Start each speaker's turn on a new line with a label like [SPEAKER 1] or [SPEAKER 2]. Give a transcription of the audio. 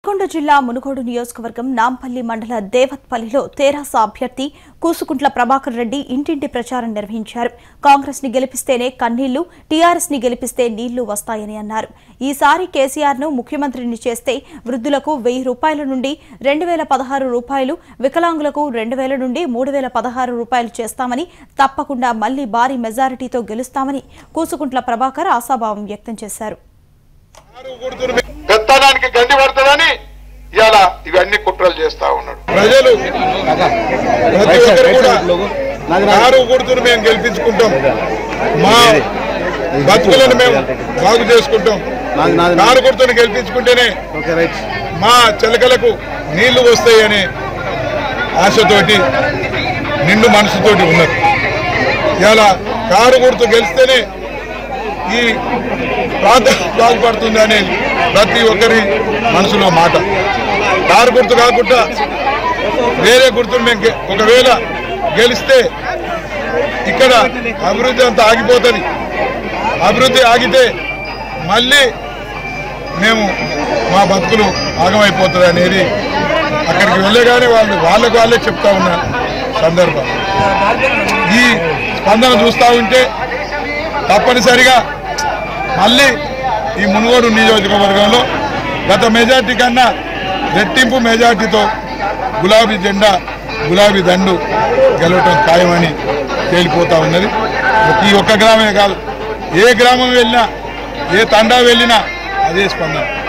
[SPEAKER 1] నల్గొండ జిల్లా మునుగోడు నియోజకవర్గం నాంపల్లి మండల దేవత్పల్లిలో తెరాస అభ్యర్థి కూసుకుంట్ల ప్రభాకర్ రెడ్డి ఇంటింటి ప్రచారం నిర్వహించారు కాంగ్రెస్ ని గెలిపిస్తేనే కన్నీళ్లు టీఆర్ఎస్ ని గెలిపిస్తే నీళ్లు వస్తాయని అన్నారు ఈసారి కేసీఆర్ ను ముఖ్యమంత్రిని చేస్తే వృద్ధులకు వెయ్యి రూపాయల నుండి రెండు వేల పదహారు రూపాయలు వికలాంగులకు రెండు వేల నుండి మూడు వేల పదహారు రూపాయలు చేస్తామని తప్పకుండా మళ్లీ భారీ మెజారిటీతో గెలుస్తామని కూసుకుంట్ల ప్రభాకర్ ఆశాభావం వ్యక్తం చేశారు
[SPEAKER 2] పెత్తనానికి గండి పడుతుందని ఇవాళ ఇవన్నీ కుట్రలు చేస్తా ఉన్నాడు ప్రజలు ప్రతి ఒక్కరు కూడా కారు గుర్తును మేము గెలిపించుకుంటాం మా బతుకులను మేము బాగు చేసుకుంటాం కారు గుర్తును గెలిపించుకుంటేనే మా చిలకలకు నీళ్లు వస్తాయనే ఆశతోటి నిండు మనసుతోటి ఉన్నది ఇవాళ కారు గుర్తు గెలిస్తేనే ఈ ప్రాంతం బాగుపడుతుంది అనేది ప్రతి ఒక్కరి మనసులో మాట కారు గుర్తు కాకుండా వేరే గుర్తులు మేము గె- ఒకవేళ గెలిస్తే ఇక్కడ అభివృద్ధి అంతా ఆగిపోతుంది అభివృద్ధి ఆగితే మళ్ళీ మేము మా బతుకులు ఆగమైపోతుంది అనేది అక్కడికి వెళ్ళగానే వాళ్ళు వాళ్ళకు వాళ్ళే చెప్తా ఉన్న సందర్భం ఈ స్పందన చూస్తూ ఉంటే తప్పనిసరిగా మళ్ళీ ఈ మునుగోడు నియోజకవర్గంలో గత మెజార్టీ కన్నా రెట్టింపు మెజార్టీతో గులాబీ జెండా గులాబీ దండు గెలవటం ఖాయమని తేలిపోతా ఉన్నది ఈ ఒక్క గ్రామమే కాదు ఏ గ్రామం వెళ్ళినా ఏ తండా వెళ్ళినా అదే స్పందన